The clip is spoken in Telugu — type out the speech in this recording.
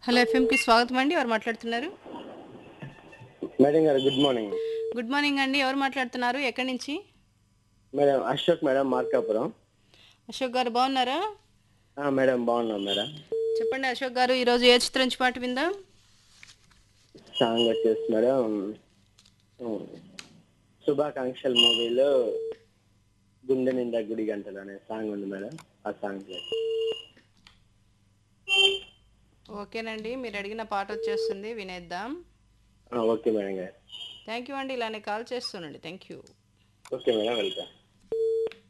హలో ఎఫ్ఎంకి స్వాగతం అండి ఎవరు మాట్లాడుతున్నారు మేడం గారు గుడ్ మార్నింగ్ గుడ్ మార్నింగ్ అండి ఎవరు మాట్లాడుతున్నారు ఎక్కడి నుంచి మేడం అశోక్ మేడం మార్కాపురం అశోక్ గారు బాగున్నారా ఆ, మేడం బాగున్నాం మేడం చెప్పండి అశోక్ గారు ఈరోజు ఏ చిత్రం నుంచి పాట విందాం సాంగ్ వచ్చేసి మేడం ఉమ్, శుభాకాంక్షల్ మూవీలో గుండె నిండా గుడి గంటలు అనే సాంగ్ ఉంది మేడం ఆ సాంగ్ ప్లే. ఓకేనండి మీరు అడిగిన పాట వచ్చేస్తుంది వినేద్దాం ఆ, okay madam garu thank you అండి ఇలానే కాల్ చేస్తానండి thank you okay madam welcome